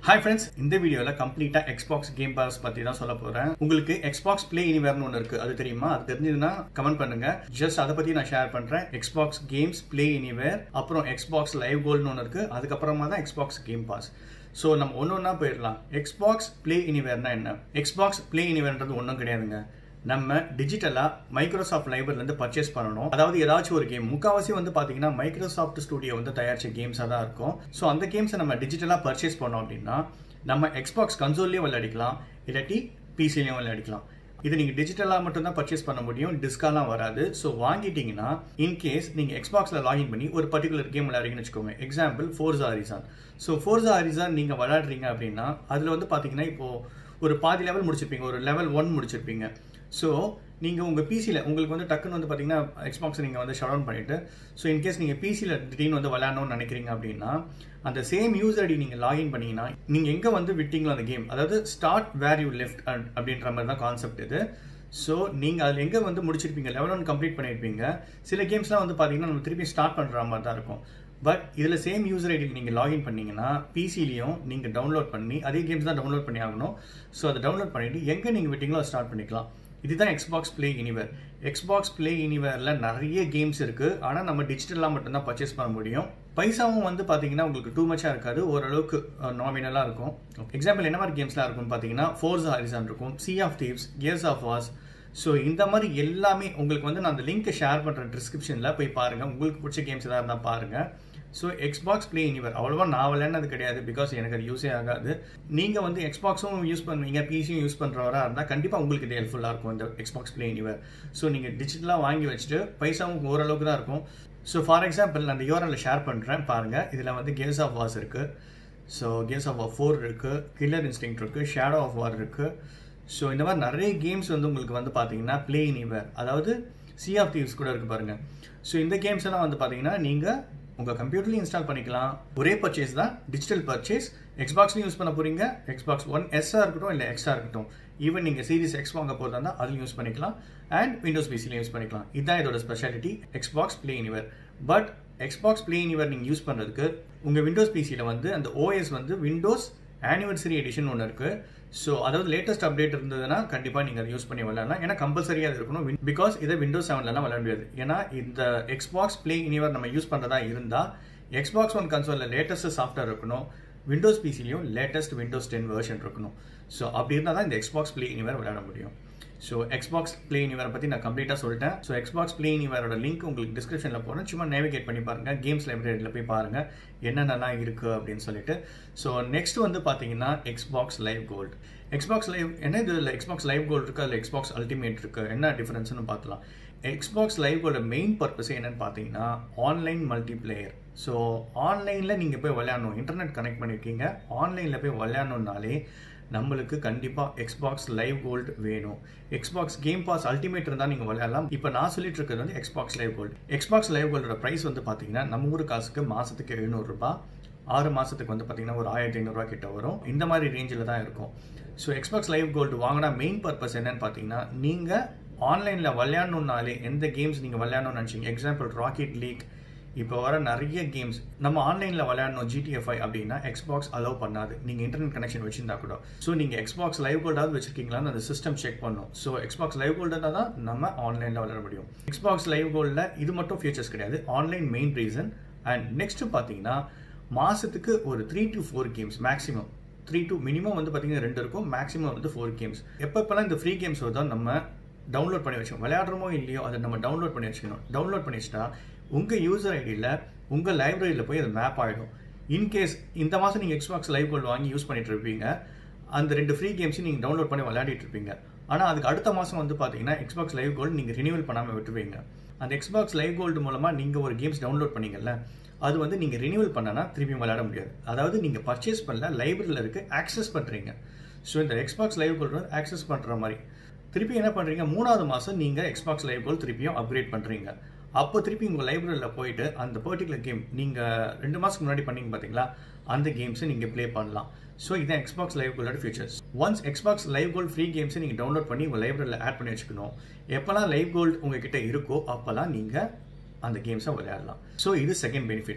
hi friends இந்த வீடியோவில் கம்ப்ளீட்டாக எக்ஸ்பாக்ஸ் கேம் பாஸ் பற்றி தான் சொல்ல போகிறேன் உங்களுக்கு எக்ஸ்பாக்ஸ் பிளே இனிவேர்னு ஒன்று இருக்குது அது தெரியுமா அது தெரிஞ்சதுன்னா கமெண்ட் பண்ணுங்க ஜஸ்ட் அதை பற்றி நான் ஷேர் பண்ணுறேன் எக்ஸ்பாக்ஸ் கேம்ஸ் பிளே இனிவேர் அப்புறம் எக்ஸ்பாக்ஸ் லைவ் கோல்னு ஒன்று இருக்குது அதுக்கப்புறமா தான் எக்ஸ்பாக்ஸ் கேம் பாஸ் ஸோ நம்ம ஒன்று ஒன்றா போயிடலாம் எக்ஸ்பாக்ஸ் பிளே இனிவேர்னா என்ன எக்ஸ்பாக்ஸ் பிளே இனிவேர்ன்றது ஒன்றும் கிடையாதுங்க நம்ம டிஜிட்டலாக மைக்ரோசாஃப்ட் லைப்ரரிலேருந்து பர்ச்சேஸ் பண்ணணும் அதாவது ஏதாச்சும் ஒரு கேம் முக்காவாசி வந்து பார்த்தீங்கன்னா மைக்ரோசாஃப்ட் ஸ்டுடியோ வந்து தயாரிச்ச கேம்ஸாக தான் இருக்கும் ஸோ அந்த கேம்ஸை நம்ம டிஜிட்டலாக பர்ச்சேஸ் பண்ணோம் அப்படின்னா நம்ம எக்ஸ்பாக்ஸ் கன்சோல்லையும் விளையாடிக்கலாம் இல்லாட்டி பிசிலையும் விளையாடிக்கலாம் இது நீங்கள் டிஜிட்டலாக மட்டும்தான் பர்ச்சேஸ் பண்ண முடியும் டிஸ்காலாம் வராது ஸோ வாங்கிட்டீங்கன்னா இன்கேஸ் நீங்கள் எக்ஸ்பாக்ஸில் லாகின் பண்ணி ஒரு பர்டிகுலர் கேம் விளையாடுறீங்கன்னு வச்சுக்கோங்க எக்ஸாம்பிள் ஃபோர்ஸா அரிசான் ஸோ ஃபோர்ஸா அரிசான் நீங்கள் விளையாடுறீங்க அப்படின்னா அதில் வந்து பார்த்தீங்கன்னா இப்போது ஒரு பாதி லெவல் முடிச்சிருப்பீங்க ஒரு லெவல் ஒன் முடிச்சிருப்பீங்க ஸோ நீங்கள் உங்கள் பிசியில் உங்களுக்கு வந்து டக்குன்னு வந்து பார்த்தீங்கன்னா எக்ஸ்பாக்ஸை நீங்கள் வந்து ஷட் டவுன் பண்ணிவிட்டு ஸோ இன்கேஸ் நீங்கள் பிசியில் திடீர்னு வந்து விளையாடணும்னு நினைக்கிறீங்க அப்படின்னா அந்த சேம் யூசர் ஐடி நீங்கள் லாகின் பண்ணீங்கன்னா நீங்கள் எங்கே வந்து விட்டீங்களோ அந்த கேம் அதாவது ஸ்டார்ட் வேர் யூ லெஃப்ட் அப்படின்ற மாதிரி தான் கான்செப்ட் இது ஸோ நீங்கள் அதில் எங்கே வந்து முடிச்சிருப்பீங்க லெவல் ஒன் கம்ப்ளீட் பண்ணியிருப்பீங்க சில கேம்ஸ்லாம் வந்து பார்த்தீங்கன்னா நம்ம திருப்பி ஸ்டார்ட் பண்ணுற மாதிரி தான் இருக்கும் பட் இதில் சேம் யூசர் ஐடி நீங்கள் லாகின் பண்ணீங்கன்னா பிசிலையும் நீங்கள் டவுன்லோட் பண்ணி அதே கேம்ஸ் தான் டவுன்லோட் பண்ணி ஆகணும் ஸோ அதை டவுன்லோட் பண்ணிவிட்டு எங்கே நீங்கள் விட்டீங்களோ அதை ஸ்டார்ட் பண்ணிக்கலாம் இதுதான் Xbox Play Anywhere Xbox Play இனிவேரில் நிறைய கேம்ஸ் இருக்குது ஆனால் நம்ம டிஜிட்டலாக மட்டும்தான் பர்ச்சேஸ் பண்ண முடியும் பைசாவும் வந்து பார்த்தீங்கன்னா உங்களுக்கு டூ மச்சாக இருக்காது ஓரளவுக்கு நாமினலாக இருக்கும் எக்ஸாம்பிள் என்ன மாதிரி கேம்ஸ்லாம் இருக்கும்னு பார்த்தீங்கன்னா ஃபோர்ஸ் ஹாரிசான் இருக்கும் Sea of Thieves Gears of War so இந்த மாதிரி எல்லாமே உங்களுக்கு வந்து நான் அந்த லிங்க்கை ஷேர் பண்ணுறேன் டிஸ்கிரிப்ஷனில் போய் பாருங்கள் உங்களுக்கு பிடிச்ச கேம்ஸ் எதாவது இருந்தால் பாருங்கள் ஸோ எக்ஸ்பாக்ஸ் பிளே இனிவர் அவ்வளோவா நான் விளையாடுனது கிடையாது பிகாஸ் எனக்கு அது யூஸே ஆகாது நீங்கள் வந்து எக்ஸ்பாக்ஸும் யூஸ் பண்ணுவீங்க பிசியும் யூஸ் பண்ணுறவராக இருந்தால் கண்டிப்பாக உங்களுக்கு இது ஹெல்ப்ஃபுல்லாக இருக்கும் இந்த எக்ஸ்பாக்ஸ் பிளே இனிவர் ஸோ நீங்கள் டிஜிட்டலாக வாங்கி வச்சுட்டு பைசாவும் ஓரளவுக்கு தான் இருக்கும் ஸோ ஃபார் எக்ஸாம்பிள் நான் அந்த யூஆர்எல்ல ஷேர் பண்ணுறேன் பாருங்கள் இதில் வந்து கேம்ஸ் ஆஃப் வாஸ் இருக்குது ஸோ கேம்ஸ் ஆஃப் வார் ஃபோர் இருக்குது கில்லர் இன்ஸ்டிங் இருக்குது ஷேடோ ஆஃப் வார் இருக்குது ஸோ இந்த மாதிரி நிறைய கேம்ஸ் வந்து உங்களுக்கு வந்து பார்த்தீங்கன்னா பிளே இனிவர் அதாவது சி ஆஃப் தீவ்ஸ் கூட இருக்குது பாருங்கள் ஸோ இந்த கேம்ஸ் எல்லாம் வந்து பார்த்தீங்கன்னா நீங்கள் உங்கள் கம்ப்யூட்டர்லையும் இன்ஸ்டால் பண்ணிக்கலாம் ஒரே பர்ச்சேஸ் தான் டிஜிட்டல் பர்ச்சேஸ் எக்ஸ்பாக்ஸ்லையும் யூஸ் பண்ண போகிறீங்க எக்ஸ்பாக்ஸ் ஒன் எஸ்ஸாக இருக்கட்டும் இல்லை எக்ஸாக இருக்கட்டும் ஈவன் நீங்கள் சீரிஸ் எக்ஸ் வாங்க போகிறதா இருந்தால் அதுலையும் யூஸ் பண்ணிக்கலாம் அண்ட் விண்டோஸ் பிசிலையும் யூஸ் பண்ணிக்கலாம் இதுதான் இதோட speciality Xbox Play Anywhere but Xbox Play Anywhere நீங்கள் யூஸ் பண்ணுறதுக்கு உங்கள் விண்டோஸ் பிசியில் வந்து அந்த ஓஎஸ் வந்து விண்டோஸ் ஆனிவர்சரி எடிஷன் ஒன்று இருக்குது ஸோ அதாவது லேட்டஸ்ட் அப்டேட் இருந்ததுன்னா கண்டிப்பாக நீங்கள் அதை யூஸ் பண்ணி விளையாடலாம் ஏன்னா கம்பல்சரியாக அது இருக்கணும் பிகாஸ் இதை விண்டோஸ் செவன்லலாம் விளையாட முடியாது ஏன்னா இந்த எக்ஸ்பாக்ஸ் பிளே இனிவர் நம்ம யூஸ் பண்ணுறதா இருந்தால் எக்ஸ்பாக்ஸ் ஒன் கன்சோலில் லேட்டஸ்ட் சாஃப்ட்வேர் இருக்கணும் விண்டோஸ் பிசிலையும் லேட்டஸ்ட் விண்டோஸ் டென் வெர்ஷன் இருக்கணும் ஸோ அப்படி இருந்தால் தான் இந்த எக்ஸ்பாக்ஸ் பிளே இனிவர் விளையாட முடியும் ஸோ எக்ஸ்பாக்ஸ் பிளே இனிவரை பற்றி நான் கம்ப்ளீட்டாக சொல்லிட்டேன் ஸோ எக்ஸ்பாக்ஸ் பிளே இனிவரோட லிங்க் உங்களுக்கு டிஸ்கிரிப்ஷனில் போகிறேன் சும்மா நேவிகேட் பண்ணி பாருங்கள் கேம்ஸ் லைப்ரரியில் போய் பாருங்கள் என்னென்னலாம் இருக்குது அப்படின்னு சொல்லிட்டு ஸோ நெக்ஸ்ட் வந்து பார்த்தீங்கன்னா Xbox Live Gold Xbox Live என்ன இது இல்லை எக்ஸ்பாக்ஸ் லைவ் கோல்டு இருக்குது அதில் எக்ஸ்பாக்ஸ் அல்டிமேட் இருக்குது என்ன டிஃப்ரென்ஸ்னு பார்க்கலாம் Xbox Live Gold main purpose என்னன்னு பார்த்தீங்கன்னா ஆன்லைன் மல்டி பிளேயர் ஸோ ஆன்லைனில் நீங்கள் போய் விளையாடணும் இன்டர்நெட் கனெக்ட் பண்ணியிருக்கீங்க ஆன்லைனில் போய் விளையாடணுன்னாலே நம்மளுக்கு கண்டிப்பாக எக்ஸ்பாக்ஸ் லைவ் கோல்டு வேணும் எக்ஸ்பாக்ஸ் கேம் பாஸ் அல்டிமேட் இருந்தால் நீங்கள் விளையாடலாம் இப்போ நான் சொல்லிட்டு இருக்கிறது வந்து Xbox Live Gold Xbox Live கோல்டோட ப்ரைஸ் வந்து பார்த்தீங்கன்னா நம்ம ஊர் காசுக்கு மாதத்துக்கு எழுநூறுபா ஆறு மாதத்துக்கு வந்து பார்த்தீங்கன்னா ஒரு ஆயிரத்தி ஐநூறுரூவா கிட்ட வரும் இந்த மாதிரி ரேஞ்சில் தான் இருக்கும் ஸோ எக்ஸ்பாக்ஸ் லைவ் கோல்டு வாங்கினா மெயின் பர்பஸ் என்னன்னு பார்த்தீங்கன்னா நீங்கள் ஆன்லைனில் விளையாடணுன்னாலே எந்த கேம்ஸ் நீங்கள் விளையாடணும்னு நினச்சிங்க எக்ஸாம்பிள் ராக்கெட் லீக் இப்போ வர நிறைய கேம்ஸ் நம்ம ஆன்லைனில் விளையாடணும் ஜிடிஎஃப்ஐ அப்படின்னா எக்ஸ்பாக்ஸ் அலோவ் பண்ணாது நீங்கள் இன்டர்நெட் கனெக்ஷன் வச்சிருந்தா கூட ஸோ நீங்கள் எக்ஸ்பாக்ஸ் லைவ் கோல்டாவது வச்சிருக்கீங்களான்னு அந்த சிஸ்டம் செக் பண்ணும் ஸோ எக்ஸ்பாக்ஸ் லைவ் கோல்டாக தான் நம்ம ஆன்லைனில் விளையாட முடியும் எக்ஸ்பாக்ஸ் லைவ் கோல்டில் இது மட்டும் ஃபியூச்சர்ஸ் கிடையாது online main reason and next பார்த்தீங்கன்னா மாதத்துக்கு ஒரு three to four games maximum three to minimum வந்து பார்த்தீங்கன்னா ரெண்டு இருக்கும் மேக்ஸிமம் வந்து ஃபோர் கேம்ஸ் எப்பப்பெல்லாம் இந்த ஃப்ரீ கேம்ஸ் வருதோ நம்ம டவுன்லோட் பண்ணி வச்சுக்கணும் விளையாடுறோமோ இல்லையோ அதை நம்ம டவுன்லோட் பண்ணி வச்சுக்கணும் டவுன்லோட் பண்ணி வச்சுட்டா உங்கள் யூசர் ஐடியில் உங்கள் லைப்ரரியில் போய் அது மேப் ஆகிடும் இன்கேஸ் இந்த மாதம் நீங்கள் எக்ஸ்பாக்ஸ் லைவ் கோல்டு வாங்கி யூஸ் பண்ணிட்டு இருப்பீங்க அந்த ரெண்டு ஃப்ரீ கேம்ஸையும் நீங்கள் டவுன்லோட் பண்ணி விளையாடிட்டு இருப்பீங்க ஆனால் அதுக்கு அடுத்த மாதம் வந்து பார்த்தீங்கன்னா எக்ஸ்பாக்ஸ் லைவ் கோல்டு நீங்கள் ரினியூவல் பண்ணாமல் விட்டுருவீங்க அந்த எக்ஸ்பாக்ஸ் லைவ் கோல்டு மூலமாக நீங்கள் ஒரு கேம்ஸ் டவுன்லோட் பண்ணீங்கல்ல அது வந்து நீங்கள் ரினியூவல் பண்ணனா திருப்பி விளையாட முடியாது அதாவது நீங்கள் பர்ச்சேஸ் பண்ணல லைப்ரரியில் இருக்க ஆக்சஸ் பண்ணுறீங்க ஸோ இந்த எக்ஸ்பாக்ஸ் லைவ் கோல்டு வந்து ஆக்சஸ் பண்ணுற மாதிரி திருப்பி என்ன பண்ணுறீங்க மூணாவது மாதம் நீங்கள் எக்ஸ்பாக்ஸ் லைவ் கோல்டு திருப்பியும் அப்கிரேட் பண்ணுறீங்க அப்போ திருப்பி உங்கள் லைப்ரரியில் போயிட்டு அந்த பர்டிகுலர் கேம் நீங்கள் ரெண்டு மாதத்துக்கு முன்னாடி பண்ணீங்க பார்த்தீங்களா அந்த கேம்ஸை நீங்கள் ப்ளே பண்ணலாம் ஸோ இதான் எக்ஸ்பாக்ஸ் லைவ் கோல்டோட features once Xbox Live Gold free கேம்ஸை நீங்கள் டவுன்லோட் பண்ணி உங்கள் லைப்ரரியில் ஆட் பண்ணி வச்சுக்கணும் எப்போல்லாம் லைவ் கோல்டு உங்ககிட்ட இருக்கோ அப்போல்லாம் நீங்கள் அந்த கேம்ஸை விளையாடலாம் ஸோ இது செகண்ட் பெனிஃபிட்ஸ்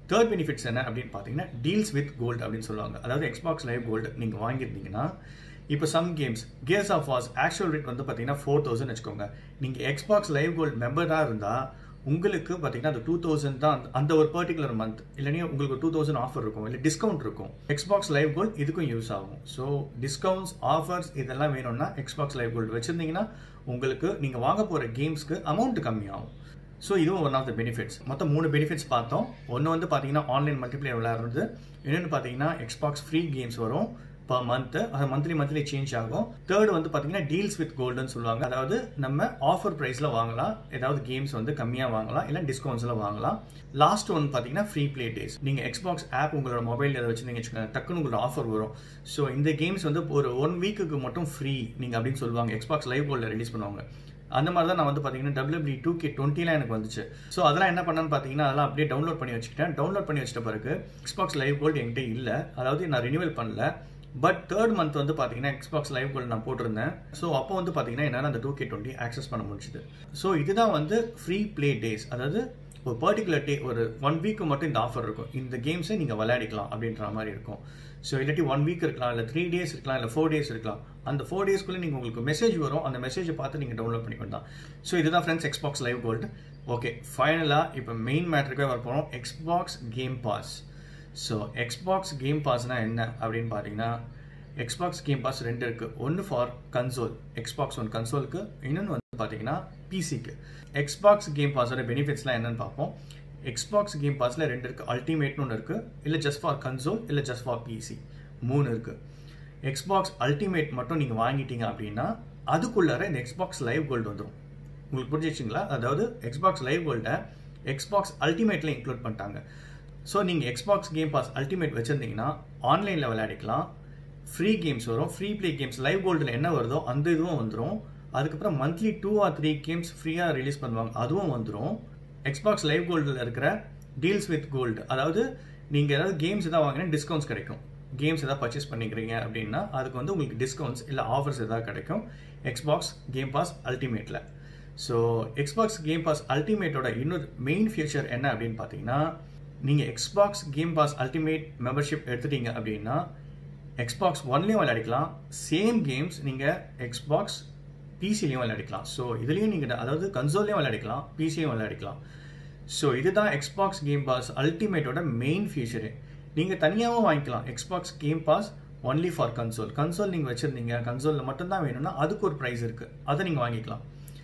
தேர்ட் பெனிஃபிட்ஸ் என்ன அப்படின்னு பார்த்தீங்கன்னா டீல்ஸ் வித் கோல்டு அப்படின்னு சொல்லுவாங்க அதாவது எக்ஸ்பாக்ஸ் லைவ் கோல்டு நீங்கள் வாங்கியிருந்தீங்கன்னா இப்போ some games Gears of War actual rate வந்து பார்த்தீங்கன்னா ஃபோர் தௌசண்ட் வச்சுக்கோங்க நீங்கள் எக்ஸ்பாக்ஸ் லைவ் கோல்டு மெம்பராக இருந்தால் உங்களுக்கு பார்த்தீங்கன்னா அது டூ தௌசண்ட் தான் அந்த ஒரு பர்டிகுலர் மந்த் இல்லைனா உங்களுக்கு டூ தௌசண்ட் ஆஃபர் இருக்கும் இல்லை டிஸ்கவுண்ட் இருக்கும் எக்ஸ்பாக்ஸ் லைவ் கோல்ட் இதுக்கும் யூஸ் ஆகும் ஸோ டிஸ்கவுண்ட்ஸ் ஆஃபர்ஸ் இதெல்லாம் வேணும்னா எக்ஸ்பாக்ஸ் லைவ் கோல்டு வச்சுருந்தீங்கன்னா உங்களுக்கு நீங்கள் வாங்க போகிற கேம்ஸ்க்கு அமௌண்ட் கம்மியாகும் ஸோ இதுவும் ஒன் ஆஃப் த பெனிஃபிட்ஸ் மொத்தம் மூணு பெனிஃபிட்ஸ் பார்த்தோம் ஒன்று வந்து பார்த்தீங்கன்னா ஆன்லைன் மல்டிப்ளேயர் விளையாடுறது இன்னொன்று பார்த்தீங்கன்னா எக்ஸ்பாக்ஸ் ஃப்ரீ கேம்ஸ் வரும் பர் மந்த் அது மந்த்லி மந்த்லி சேஞ்ச் ஆகும் தேர்ட் வந்து பார்த்தீங்கன்னா டீல்ஸ் வித் கோல்டுன்னு சொல்லுவாங்க அதாவது நம்ம ஆஃபர் ப்ரைஸில் வாங்கலாம் ஏதாவது கேம்ஸ் வந்து கம்மியாக வாங்கலாம் இல்லை டிஸ்கவுண்ட்ஸில் வாங்கலாம் லாஸ்ட் ஒன் பார்த்தீங்கன்னா ஃப்ரீ ப்ளே டேஸ் நீங்கள் எக்ஸ்பாக்ஸ் ஆப் உங்களோட மொபைல் எதை வச்சுருந்தீங்க வச்சுக்கோங்க டக்குன்னு உங்களோட ஆஃபர் வரும் ஸோ இந்த கேம்ஸ் வந்து ஒரு ஒன் வீக்குக்கு மட்டும் ஃப்ரீ நீங்கள் அப்படின்னு சொல்லுவாங்க எக்ஸ்பாக்ஸ் லைவ் கோல்டில் ரிலீஸ் பண்ணுவாங்க அந்த மாதிரி தான் நான் வந்து பார்த்தீங்கன்னா டபிள்யூபி டூ கே டுவெண்ட்டிலாம் எனக்கு வந்துச்சு ஸோ அதெல்லாம் என்ன பண்ணேன்னு பார்த்தீங்கன்னா அதெல்லாம் அப்படியே டவுன்லோட் பண்ணி வச்சுக்கிட்டேன் டவுன்லோட் பண்ணி வச்சிட்ட பிறகு எக்ஸ்பாக்ஸ் லைவ் கோல்டு என்கிட்ட இல்லை அதாவது நான் ரினியூவல் பண்ணல பட் தேர்ட் மந்த் வந்து பார்த்தீங்கன்னா எக்ஸ்பாக்ஸ் லைவ் கோல்டு நான் போட்டிருந்தேன் ஸோ அப்போ வந்து பார்த்தீங்கன்னா என்னால் அந்த டூ கே டுவெண்ட்டி ஆக்சஸ் பண்ண முடிச்சுது ஸோ இதுதான் வந்து ஃப்ரீ ப்ளே டேஸ் அதாவது ஒரு பர்டிகுலர் டே ஒரு ஒன் வீக்கு மட்டும் இந்த ஆஃபர் இருக்கும் இந்த கேம்ஸை நீங்கள் விளையாடிக்கலாம் அப்படின்ற மாதிரி இருக்கும் ஸோ இல்லாட்டி ஒன் வீக் இருக்கலாம் இல்லை த்ரீ டேஸ் இருக்கலாம் இல்லை ஃபோர் டேஸ் இருக்கலாம் அந்த ஃபோர் டேஸ்க்குள்ளே நீங்கள் உங்களுக்கு மெசேஜ் வரும் அந்த மெசேஜை பார்த்து நீங்கள் டவுன்லோட் பண்ணிக்கலாம் ஸோ இதுதான் friends Xbox Live Gold okay ஃபைனலாக இப்போ மெயின் மேட்ருக்கே வர போகிறோம் Xbox Game Pass so Xbox Game பாஸ்னால் என்ன அப்படின்னு பார்த்தீங்கன்னா எக்ஸ்பாக்ஸ் கேம் பாஸ் ரெண்டு இருக்குது ஒன்று ஃபார் கன்சோல் எக்ஸ்பாக்ஸ் ஒன் கன்சோலுக்கு இன்னொன்று வந்து பார்த்தீங்கன்னா பிசிக்கு எக்ஸ்பாக்ஸ் கேம் பாஸோட பெனிஃபிட்ஸ்லாம் என்னன்னு பார்ப்போம் எக்ஸ்பாக்ஸ் கேம் பாஸில் ரெண்டு இருக்குது அல்டிமேட்னு ஒன்று இருக்குது இல்லை ஜஸ்ட் ஃபார் கன்சோல் இல்லை ஜஸ்ட் ஃபார் பிசி மூணு இருக்குது எக்ஸ்பாக்ஸ் அல்டிமேட் மட்டும் நீங்கள் வாங்கிட்டீங்க அப்படின்னா அதுக்குள்ளார இந்த எக்ஸ்பாக்ஸ் லைவ் கோல்டு வந்துடும் உங்களுக்கு புரிஞ்சிச்சிங்களா அதாவது எக்ஸ்பாக்ஸ் லைவ் கோல்டை எக்ஸ்பாக்ஸ் அல்டிமேட்டில் இன்க்ளூட் பண்ணிட்டாங்க ஸோ நீங்கள் எக்ஸ்பாக்ஸ் கேம் பாஸ் அல்டிமேட் வச்சுருந்தீங்கன்னா ஆன்லைனில் விளையாடிக்கலாம் ஃப்ரீ கேம்ஸ் வரும் ஃப்ரீ ப்ளே கேம்ஸ் லைவ் கோல்டில் என்ன வருதோ அந்த இதுவும் வந்துடும் அதுக்கப்புறம் monthly two or three games ஃப்ரீயாக ரிலீஸ் பண்ணுவாங்க அதுவும் வந்துடும் எக்ஸ்பாக்ஸ் லைவ் கோல்டில் இருக்கிற டீல்ஸ் வித் கோல்டு அதாவது நீங்கள் ஏதாவது கேம்ஸ் எதாவது வாங்கினா டிஸ்கவுண்ட்ஸ் கிடைக்கும் கேம்ஸ் எதாவது பர்ச்சேஸ் பண்ணிக்கிறீங்க அப்படின்னா அதுக்கு வந்து உங்களுக்கு டிஸ்கவுண்ட்ஸ் இல்லை ஆஃபர்ஸ் எதாவது கிடைக்கும் எக்ஸ்பாக்ஸ் கேம் பாஸ் அல்டிமேட்டில் ஸோ எக்ஸ்பாக்ஸ் கேம் பாஸ் அல்டிமேட்டோட இன்னொரு மெயின் ஃபியூச்சர் என்ன அப்படின்னு பார்த்தீங்கன்னா நீங்கள் Xbox Game Pass Ultimate membership எடுத்துட்டீங்க அப்படின்னா எக்ஸ்பாக்ஸ் ஒன்லேயும் விளையாடிக்கலாம் சேம் கேம்ஸ் நீங்கள் எக்ஸ்பாக்ஸ் பிசிலையும் விளையாடிக்கலாம் ஸோ இதுலேயும் நீங்கள் அதாவது கன்சோல்லையும் விளையாடிக்கலாம் பிசிலையும் விளையாடிக்கலாம் ஸோ இதுதான் எக்ஸ்பாக்ஸ் கேம் பாஸ் அல்டிமேட்டோட மெயின் ஃபீச்சரு நீங்கள் தனியாகவும் வாங்கிக்கலாம் Xbox Game Pass only for console console நீங்கள் வச்சுருந்தீங்க கன்சோலில் மட்டும்தான் வேணும்னா அதுக்கு ஒரு ப்ரைஸ் இருக்குது அதை நீங்கள் வாங்கிக்கலாம்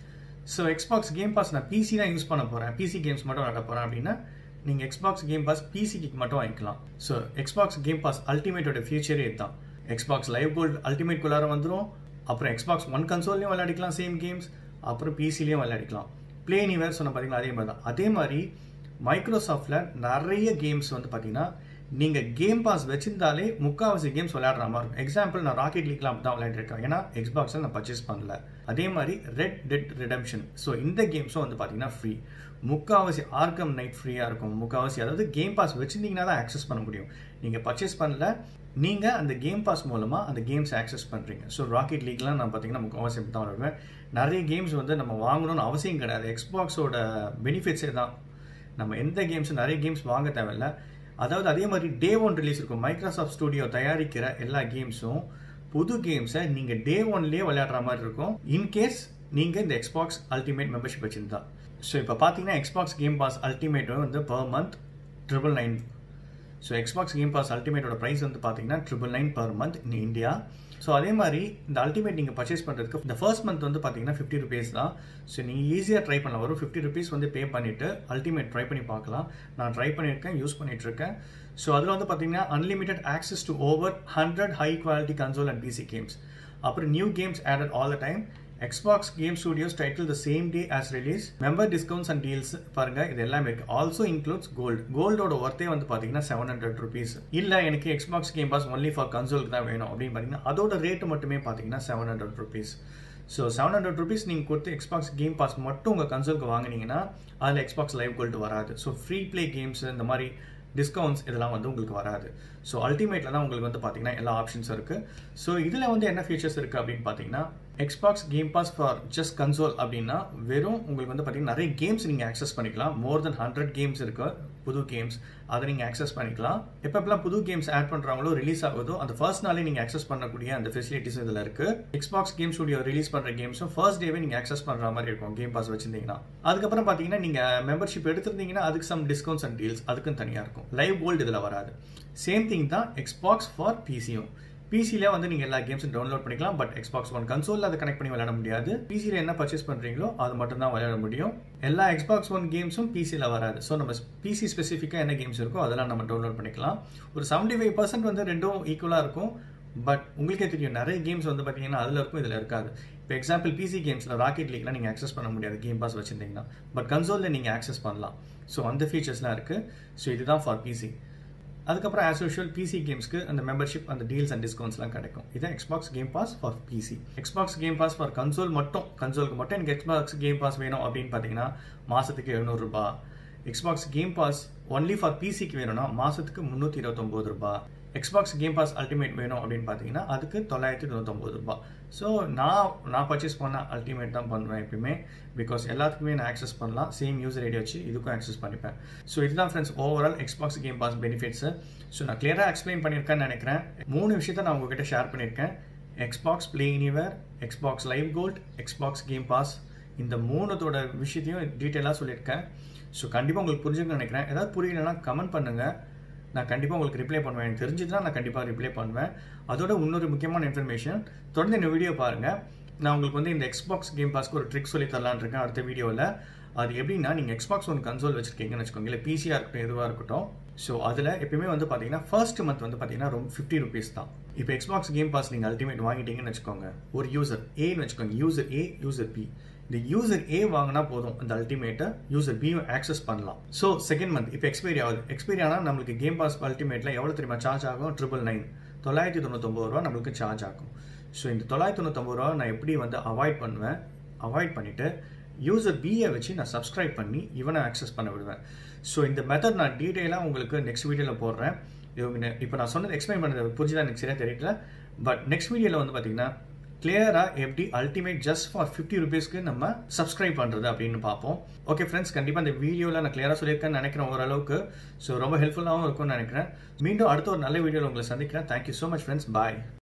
ஸோ எக்ஸ்பாக்ஸ் கேம் பாஸ் நான் பிசி தான் யூஸ் பண்ண போகிறேன் பிசி கேம்ஸ் மட்டும் விளையாட போகிறேன் அப்படின்னா நீங்கள் எக்ஸ்பாக்ஸ் கேம் பாஸ் பிசிக்கு மட்டும் வாங்கிக்கலாம் ஸோ எக்ஸ்பாக்ஸ் கேம் பாஸ் அல்டிமேட்டோட ஃபியூச்சரே இதுதான் எக்ஸ்பாக்ஸ் லைவ் கோல்டு அல்டிமேட் குள்ளார வந்துடும் அப்புறம் எக்ஸ்பாக்ஸ் ஒன் கன்சோல்லையும் விளையாடிக்கலாம் சேம் கேம்ஸ் அப்புறம் பிசிலையும் விளையாடிக்கலாம் பிளே வேறு சொன்ன பார்த்தீங்கன்னா அதே மாதிரி தான் அதே மாதிரி மைக்ரோசாஃப்டில் நிறைய கேம்ஸ் வந்து பார்த்தீங்கன்னா நீங்கள் கேம் பாஸ் வச்சிருந்தாலே முக்கால்வாசி கேம்ஸ் விளையாடுற மாதிரி இருக்கும் எக்ஸாம்பிள் நான் ராக்கெட் லீக்லாம் அப்படி தான் விளையாடிருக்கேன் ஏன்னா எக்ஸ்பாக்ஸில் நான் பர்ச்சேஸ் பண்ணல அதே மாதிரி ரெட் டெட் ரிடம்ஷன் ஸோ இந்த கேம்ஸும் வந்து பார்த்தீங்கன்னா ஃப்ரீ முக்கால்வாசி ஆர்கம் நைட் ஃப்ரீயாக இருக்கும் முக்கால்வாசி அதாவது கேம் பாஸ் வச்சுருந்தீங்கன்னா தான் ஆக்சஸ் பண்ண முடியும் நீங்கள் பர்ச்சேஸ் பண்ணல நீங்கள் அந்த கேம் பாஸ் மூலமாக அந்த கேம்ஸ் ஆக்சஸ் பண்ணுறீங்க ஸோ ராக்கெட் லீக்லாம் நான் பார்த்தீங்கன்னா முக்கால்வாசி தான் விளையாடுவேன் நிறைய கேம்ஸ் வந்து நம்ம வாங்கணும்னு அவசியம் கிடையாது எக்ஸ்பாக்ஸோட பெனிஃபிட்ஸே தான் நம்ம எந்த கேம்ஸ் நிறைய கேம்ஸ் வாங்க தேவையில்ல அதாவது அதே மாதிரி டே ஒன் ரிலீஸ் இருக்கும் மைக்ரோசாஃப்ட் ஸ்டுடியோ தயாரிக்கிற எல்லா கேம்ஸும் புது கேம்ஸை நீங்கள் டே ஒன்லேயே விளையாடுற மாதிரி இருக்கும் இன்கேஸ் நீங்கள் இந்த எக்ஸ்பாக்ஸ் அல்டிமேட் மெம்பர்ஷிப் வச்சிருந்தா ஸோ இப்போ பார்த்தீங்கன்னா எக்ஸ்பாக்ஸ் கேம் பாஸ் அல்டிமேட் வந்து per month triple nine so Xbox Game Pass அல்டிமேட்டோட ப்ரைஸ் வந்து பார்த்தீங்கன்னா triple nine per month in India so அதே மாதிரி இந்த அல்டிமேட் நீங்கள் பர்ச்சேஸ் பண்ணுறதுக்கு இந்த ஃபர்ஸ்ட் மந்த் வந்து பார்த்தீங்கன்னா ஃபிஃப்டி ருபீஸ் தான் ஸோ நீங்கள் ஈஸியாக ட்ரை பண்ணலாம் ஒரு ஃபிஃப்டி ருபீஸ் வந்து பே பண்ணிவிட்டு அல்டிமேட் ட்ரை பண்ணி பார்க்கலாம் நான் ட்ரை பண்ணியிருக்கேன் யூஸ் பண்ணிட்டு இருக்கேன் ஸோ அதில் வந்து பார்த்தீங்கன்னா unlimited access to over hundred high quality console and PC games அப்புறம் new games added all the time Xbox Game Studios title the same day as release member discounts and deals பாருங்க இது எல்லாமே இருக்கு also includes gold கோல்டோட ஒர்த்தே வந்து பாத்தீங்கன்னா seven hundred rupees இல்ல எனக்கு Xbox Game Pass only for கன்சோலுக்கு தான் வேணும் அப்படின்னு பாத்தீங்கன்னா அதோட ரேட்டு மட்டுமே பாத்தீங்கன்னா seven hundred rupees so seven hundred rupees நீங்கள் கொடுத்து எக்ஸ்பாக்ஸ் கேம் பாஸ் மட்டும் உங்கள் கன்சோலுக்கு வாங்கினீங்கன்னா அதில் எக்ஸ்பாக்ஸ் லைவ் கோல்டு வராது ஸோ ஃப்ரீ ப்ளே கேம்ஸ் இந்த மாதிரி டிஸ்கவுண்ட்ஸ் இதெல்லாம் வந்து உங்களுக்கு வராது ஸோ அல்டிமேட்டில் தான் உங்களுக்கு வந்து பார்த்தீங்கன்னா எல்லா ஆப்ஷன்ஸும் இருக்குது ஸோ இதில் வந்து என்ன ஃபீச்சர்ஸ் இருக்குது அப்படின்னு பார்த்தீங்கன்னா Xbox Game Pass for just console அப்படின்னா வெறும் உங்களுக்கு வந்து பார்த்தீங்கன்னா நிறைய கேம்ஸ் நீங்கள் ஆக்சஸ் பண்ணிக்கலாம் மோர் தென் ஹண்ட்ரட் கேம்ஸ் இருக்கு புது கேம்ஸ் அதை நீங்கள் ஆக்சஸ் பண்ணிக்கலாம் எப்பப்பெல்லாம் புது கேம்ஸ் ஆட் பண்ணுறாங்களோ ரிலீஸ் ஆகுதோ அந்த ஃபர்ஸ்ட் நாளே நீங்கள் ஆக்சஸ் பண்ணக்கூடிய அந்த ஃபெசிலிட்டிஸ் இதில் இருக்கு எக்ஸ்பாக்ஸ் கேம் ஸ்டுடியோ ரிலீஸ் பண்ணுற கேம்ஸும் ஃபர்ஸ்ட் டேவே நீங்கள் ஆக்சஸ் பண்ணுற மாதிரி இருக்கும் கேம் பாஸ் வச்சிருந்தீங்கன்னா அதுக்கப்புறம் பார்த்தீங்கன்னா நீங்கள் மெம்பர்ஷிப் எடுத்திருந்தீங்கன்னா அதுக்கு சம் டிஸ்கவுண்ட்ஸ் அண்ட் டீல்ஸ் அதுக்கும் தனியாக இருக்கும் லைவ் கோல்டு இதில் வராது சேம் திங் தான் எக்ஸ்பாக்ஸ் ஃபார் பிசியும் பிசியில் வந்து நீங்கள் எல்லா கேம்ஸும் டவுன்லோட் பண்ணிக்கலாம் பட் எக்ஸ்பாக்ஸ் ஒன் கன்சோலில் அதை கனெக்ட் பண்ணி விளையாட முடியாது பிசியில் என்ன பர்ச்சேஸ் பண்ணுறீங்களோ அது மட்டும் தான் விளையாட முடியும் எல்லா எக்ஸ்பாக்ஸ் ஒன் கேம்ஸும் பிசியில் வராது ஸோ நம்ம பிசி ஸ்பெசிஃபிக்காக என்ன கேம்ஸ் இருக்கோ அதெல்லாம் நம்ம டவுன்லோட் பண்ணிக்கலாம் ஒரு செவன்டி ஃபைவ் பர்சன்ட் வந்து ரெண்டும் ஈக்குவலாக இருக்கும் பட் உங்களுக்கே தெரியும் நிறைய கேம்ஸ் வந்து பார்த்தீங்கன்னா அதில் இருக்கும் இதில் இருக்காது இப்போ எக்ஸாம்பிள் பிசி கேம்ஸில் ராக்கெட் லீக்லாம் நீங்கள் ஆக்சஸ் பண்ண முடியாது கேம் பாஸ் வச்சுருந்தீங்கன்னா பட் கன்சோலில் நீங்கள் ஆக்சஸ் பண்ணலாம் ஸோ அந்த ஃபீச்சர்ஸ்லாம் இருக்குது ஸோ இதுதான் ஃபார் பிசி அதுக்கப்புறம் ஆஸ் யூஷுவல் பிசி கேம்ஸ்க்கு அந்த மெம்பர்ஷிப் அந்த டீல்ஸ் அண்ட் டிஸ்கவுண்ட்ஸ்லாம் கிடைக்கும் இதான் Xbox Game Pass for PC Xbox Game Pass for console மட்டும் கன்சோலுக்கு மட்டும் எனக்கு எக்ஸ்பாக்ஸ் கேம் பாஸ் வேணும் அப்படின்னு பார்த்தீங்கன்னா மாதத்துக்கு எழுநூறுபா Xbox Game Pass only for பிசிக்கு வேணும்னா மாதத்துக்கு முந்நூற்றி இருபத்தொம்போது ரூபாய் எக்ஸ்பாக்ஸ் கேம் பாஸ் அல்டிமேட் வேணும் அப்படின்னு பார்த்தீங்கன்னா அதுக்கு தொள்ளாயிரத்தி தொண்ணூத்தொம்பது ரூபாய் ஸோ நான் நான் பர்ச்சேஸ் பண்ண அல்டிமேட் தான் பண்ணுவேன் எப்பயுமே பிகாஸ் எல்லாத்துக்குமே நான் ஆக்சஸ் பண்ணலாம் சேம் யூசர் ஐடி வச்சு இதுக்கும் ஆக்சஸ் பண்ணிப்பேன் ஸோ இதுதான் friends overall Xbox Game Pass benefits so நான் கிளியராக எக்ஸ்பிளைன் பண்ணியிருக்கேன்னு நினைக்கிறேன் மூணு விஷயத்த நான் உங்ககிட்ட ஷேர் பண்ணியிருக்கேன் Xbox Play Anywhere Xbox Live Gold Xbox Game Pass இந்த மூணுத்தோட விஷயத்தையும் டீட்டெயிலாக சொல்லியிருக்கேன் ஸோ கண்டிப்பாக உங்களுக்கு புரிஞ்சுக்கணும்னு நினைக்கிறேன் ஏதாவது புரியலன்னா கமெண்ட் பண்ணுங்கள் நான் கண்டிப்பாக உங்களுக்கு ரிப்ளை பண்ணுவேன் எனக்கு தெரிஞ்சதுன்னா நான் கண்டிப்பாக ரிப்ளை பண்ணுவேன் அதோட இன்னொரு முக்கியமான இன்ஃபர்மேஷன் தொடர்ந்து இந்த வீடியோ பாருங்கள் நான் உங்களுக்கு வந்து இந்த எக்ஸ்பாக்ஸ் கேம் பாஸ்க்கு ஒரு ட்ரிக் சொல்லி தரலான் இருக்கேன் அடுத்த வீடியோவில் அது எப்படின்னா நீங்கள் எக்ஸ்பாக்ஸ் ஒன் கன்சோல் வச்சிருக்கீங்கன்னு வச்சுக்கோங்க இல்லை பிசியாக இருக்கட்டும் எதுவாக இருக்கட்டும் ஸோ அதில் எப்பயுமே வந்து பார்த்தீங்கன்னா ஃபர்ஸ்ட் மந்த் வந்து பார்த்தீங்கன்னா ரொம்ப ஃபிஃப்டி ருபீஸ் தான் இப்போ எக்ஸ்பாக்ஸ் கேம் பாஸ் நீங்கள் அல்டிமேட் வாங்கிட்டீங்கன்னு வச்சுக்கோங்க ஒரு யூசர் ஏன்னு வச்சுக்கோங்க யூசர் ஏ யூசர் பி இந்த யூசர் ஏ வாங்கினா போதும் அந்த அல்டிமேட்டை யூசர் பியும் ஆக்சஸ் பண்ணலாம் ஸோ செகண்ட் மந்த் இப்போ எக்ஸ்பைரி ஆகுது எக்ஸ்பைரி ஆனால் நம்மளுக்கு கேம் பாஸ் அல்டிமேட்டில் எவ்வளோ தெரியுமா சார்ஜ் ஆகும் ட்ரிபிள் நைன் தொள்ளாயிரத்தி தொண்ணூத்தொம்பது ரூபா நம்மளுக்கு சார்ஜ் ஆகும் ஸோ இந்த தொள்ளாயிரத்தி தொண்ணூத்தொம்பது ரூபா நான் எப்படி வந்து அவாய்ட் பண்ணுவேன் அவாய்ட் பண்ணிவிட்டு யூசர் பியை வச்சு நான் சப்ஸ்கிரைப் பண்ணி இவனை ஆக்சஸ் பண்ண விடுவேன் ஸோ இந்த மெத்தட் நான் டீட்டெயிலாக உங்களுக்கு நெக்ஸ்ட் வீடியோவில் போடுறேன் இவங்க இப்போ நான் சொன்னது எக்ஸ்பிளைன் பண்ணது புரிஞ்சுதான் எனக்கு சரியாக தெரியல பட் நெக்ஸ்ட் வீடியோவில் வந்து பார்த்தீங்கன்னா கிளியராக எப்படி அல்டிமேட் ஜஸ்ட் ஃபார் ஃபிஃப்டி ருபீஸ்க்கு நம்ம சப்ஸ்கிரைப் பண்ணுறது அப்படின்னு பார்ப்போம் ஓகே ஃப்ரெண்ட்ஸ் கண்டிப்பாக இந்த வீடியோவில் நான் கிளியராக சொல்லியிருக்கேன்னு நினைக்கிறேன் ஓரளவுக்கு ஸோ ரொம்ப ஹெல்ப்ஃபுல்லாகவும் இருக்கும்னு நினைக்கிறேன் மீண்டும் அடுத்த ஒரு நல்ல வீடியோவில் உங்களை சந்திக்கிறேன் தேங்க்யூ ஸோ மச் ஃப்ரெண்ட்ஸ் பாய்